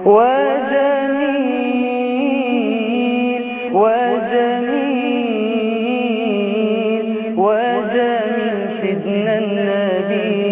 A: وجميل وجميل وجميل سيدنا النبي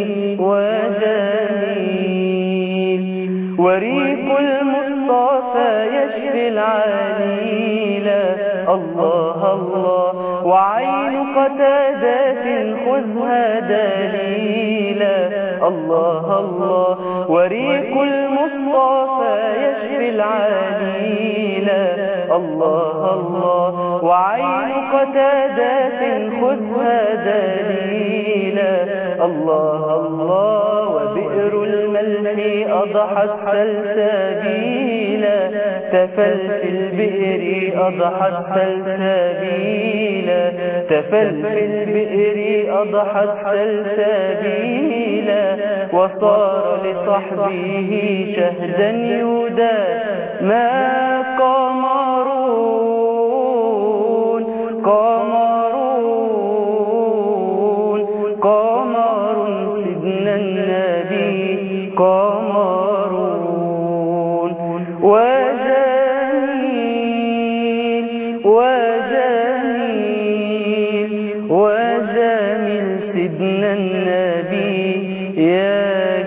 A: وجميل وريق المصطفى يشفي العليل الله الله وعين قتادة خذها دليلا الله الله وريق المصطفى يشفي العليل الله الله وعين قتادة خذها دليلا الله الله وبئر الملح أضحت سلسبيلا تفل في البئر أضحت سلسبيلا تفل في البئر أضحت سلسبيلا وصار لصحبه شهدا يودا ما قمرون قمرون قمر سيدنا النبي قمرون وجميل وجميل وجميل سيدنا النبي يا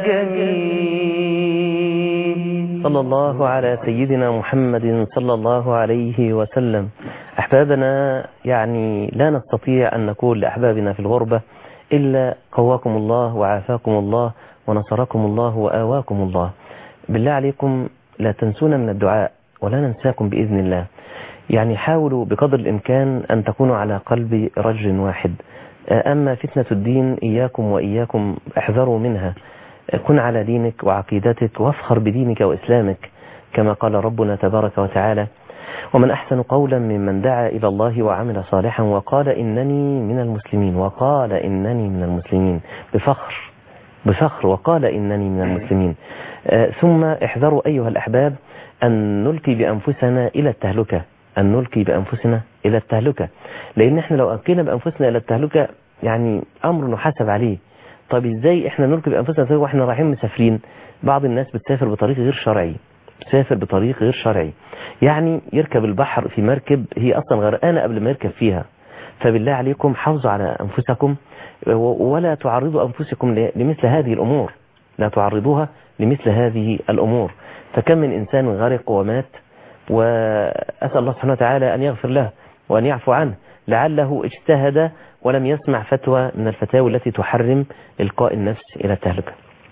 A: جميل
B: صلى الله على سيدنا محمد صلى الله عليه وسلم أحبابنا يعني لا نستطيع أن نقول لأحبابنا في الغربة إلا قواكم الله وعافاكم الله ونصركم الله وآواكم الله بالله عليكم لا تنسونا من الدعاء ولا ننساكم بإذن الله يعني حاولوا بقدر الإمكان أن تكونوا على قلب رجل واحد أما فتنة الدين إياكم وإياكم احذروا منها كن على دينك وعقيدتك وافخر بدينك وإسلامك كما قال ربنا تبارك وتعالى ومن أحسن قولا ممن دعا إلى الله وعمل صالحا وقال إنني من المسلمين وقال إنني من المسلمين بفخر بفخر وقال إنني من المسلمين آه ثم احذروا أيها الأحباب أن نلقي بأنفسنا إلى التهلكة أن نلقي بأنفسنا إلى التهلكة لأن احنا لو ألقينا بأنفسنا إلى التهلكة يعني أمر نحاسب عليه طب إزاي احنا نلقي بأنفسنا وإحنا رايحين مسافرين بعض الناس بتسافر بطريق غير شرعي سافر بطريق غير شرعي يعني يركب البحر في مركب هي أصلا غرقانة قبل ما يركب فيها فبالله عليكم حافظوا على أنفسكم ولا تعرضوا أنفسكم لمثل هذه الأمور لا تعرضوها لمثل هذه الأمور فكم من إنسان غرق ومات وأسأل الله سبحانه وتعالى أن يغفر له وأن يعفو عنه لعله اجتهد ولم يسمع فتوى من الفتاوى التي تحرم إلقاء النفس إلى التهلكة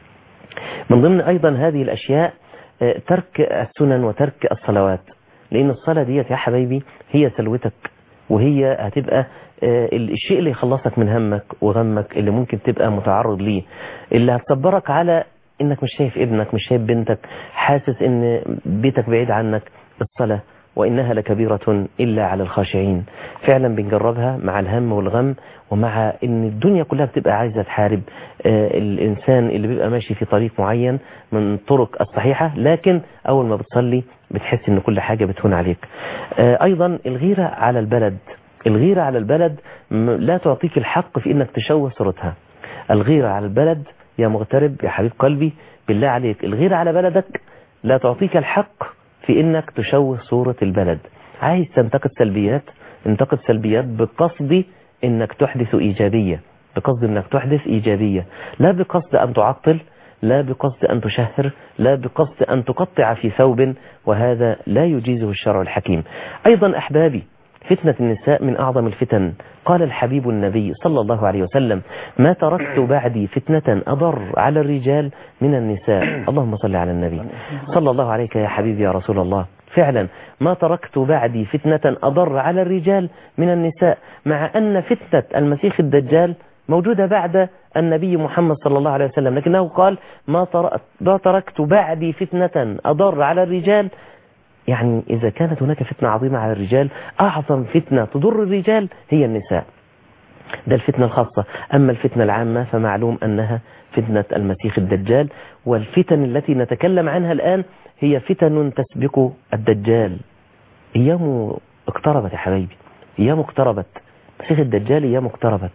B: من ضمن أيضا هذه الأشياء ترك السنن وترك الصلوات لأن الصلاة ديت يا حبايبي هي سلوتك وهي هتبقى الشيء اللي يخلصك من همك وغمك اللي ممكن تبقى متعرض ليه اللي هتصبرك على انك مش شايف ابنك مش شايف بنتك حاسس ان بيتك بعيد عنك الصلاة وإنها لكبيرة إلا على الخاشعين فعلا بنجربها مع الهم والغم ومع ان الدنيا كلها بتبقى عايزة تحارب آه الإنسان اللي بيبقى ماشي في طريق معين من الطرق الصحيحة لكن أول ما بتصلي بتحس ان كل حاجة بتهون عليك آه أيضا الغيرة على البلد الغيرة على البلد لا تعطيك الحق في انك تشوه صورتها الغيرة على البلد يا مغترب يا حبيب قلبي بالله عليك الغيرة على بلدك لا تعطيك الحق في انك تشوه صورة البلد عايز تنتقد سلبيات انتقد سلبيات بقصد انك تحدث ايجابية بقصد انك تحدث ايجابية لا بقصد ان تعطل لا بقصد ان تشهر لا بقصد ان تقطع في ثوب وهذا لا يجيزه الشرع الحكيم ايضا احبابي فتنة النساء من أعظم الفتن قال الحبيب النبي صلى الله عليه وسلم ما تركت بعدي فتنة أضر على الرجال من النساء اللهم صل على النبي صلى الله عليك يا حبيبي يا رسول الله فعلا ما تركت بعدي فتنة أضر على الرجال من النساء مع أن فتنة المسيح الدجال موجودة بعد النبي محمد صلى الله عليه وسلم لكنه قال ما تركت بعدي فتنة أضر على الرجال يعني إذا كانت هناك فتنة عظيمة على الرجال أعظم فتنة تضر الرجال هي النساء ده الفتنة الخاصة أما الفتنة العامة فمعلوم أنها فتنة المسيح الدجال والفتن التي نتكلم عنها الآن هي فتن تسبق الدجال أيام اقتربت يا حبايبي أيام اقتربت مسيح الدجال أيام اقتربت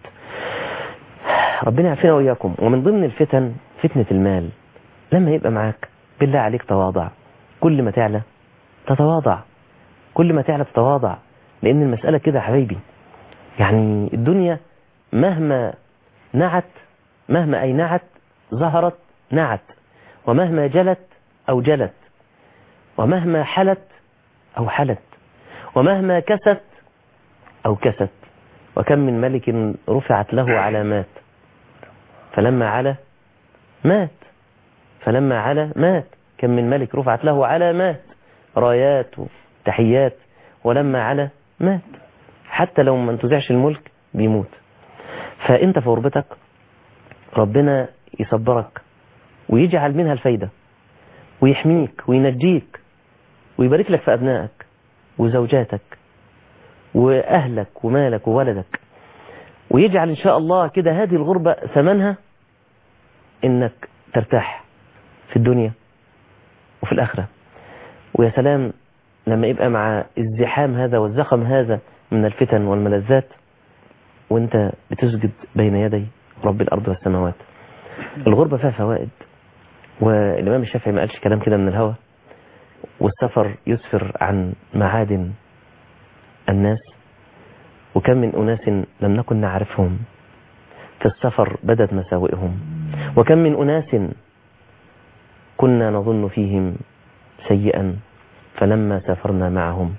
B: ربنا يعافينا وإياكم ومن ضمن الفتن فتنة المال لما يبقى معاك بالله عليك تواضع كل ما تعلى تتواضع كل ما تعلى تتواضع لأن المسألة كده يا حبايبي يعني الدنيا مهما نعت مهما أي نعت ظهرت نعت ومهما جلت أو جلت ومهما حلت أو حلت ومهما كست أو كست وكم من ملك رفعت له علامات فلما علا مات فلما علا مات كم من ملك رفعت له علامات رايات وتحيات ولما علا مات حتى لو ما انتزعش الملك بيموت فانت في غربتك ربنا يصبرك ويجعل منها الفايدة ويحميك وينجيك ويبارك لك في أبنائك وزوجاتك وأهلك ومالك وولدك ويجعل إن شاء الله كده هذه الغربة ثمنها إنك ترتاح في الدنيا وفي الآخرة ويا سلام لما يبقى مع الزحام هذا والزخم هذا من الفتن والملذات وانت بتسجد بين يدي رب الأرض والسماوات الغربة فيها فوائد والإمام الشافعي ما قالش كلام كده من الهوى والسفر يسفر عن معادن الناس وكم من أناس لم نكن نعرفهم في السفر بدت مساوئهم وكم من أناس كنا نظن فيهم سيئا فلما سافرنا معهم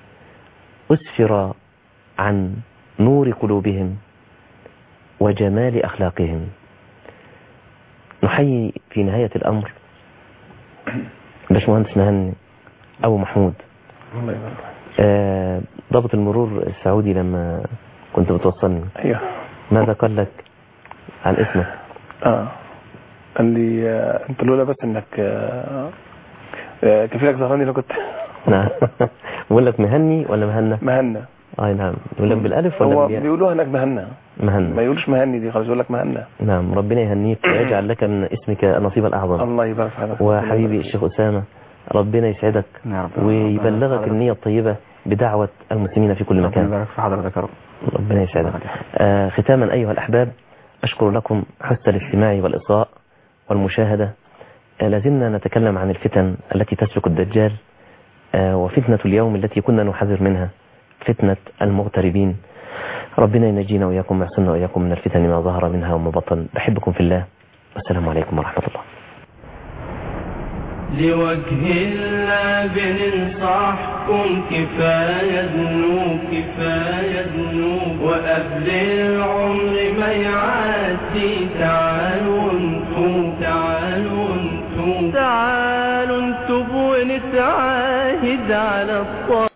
B: أسفر عن نور قلوبهم وجمال أخلاقهم نحيي في نهاية الأمر باشمهندس مهني أبو محمود
C: الله يبارك
B: آه، ضابط المرور السعودي لما كنت بتوصلني
C: ايوه
B: ماذا قال لك عن اسمك
C: اه قال لي آه، انت لولا بس انك آه، آه، كفيلك زهراني لو كنت
B: نعم بقول لك مهني ولا مهنا
C: مهنا
B: اي نعم يقول لك بالالف ولا
C: هو
B: بالياء
C: بيقولوها هناك مهنا ما
B: مهنا
C: يقولوش مهني دي خالص يقول لك مهنا
B: نعم ربنا يهنيك ويجعل لك من اسمك النصيب الاعظم
C: الله يبارك في حضرتك
B: وحبيبي الشيخ اسامه ربنا يسعدك
E: يا رب
B: ويبلغك النية الطيبة بدعوة المسلمين في كل
E: ربنا
B: مكان
E: يبارك في حضرتك يا رب
B: ربنا يسعدك آه ختاما أيها الأحباب أشكر لكم حسن الاستماع والإصغاء والمشاهدة آه لازلنا نتكلم عن الفتن التي تسلك الدجال آه وفتنة اليوم التي كنا نحذر منها فتنة المغتربين ربنا ينجينا وإياكم ويحسننا وإياكم من الفتن ما ظهر منها وما بطن بحبكم في الله والسلام عليكم ورحمة الله
F: لوجه الله بننصحكم كفاية ذنوب كفاية ذنوب وقبل العمر ما يعدي تعالوا انتم تعالوا انتم تعالوا انتم ونتعاهد على الطاعة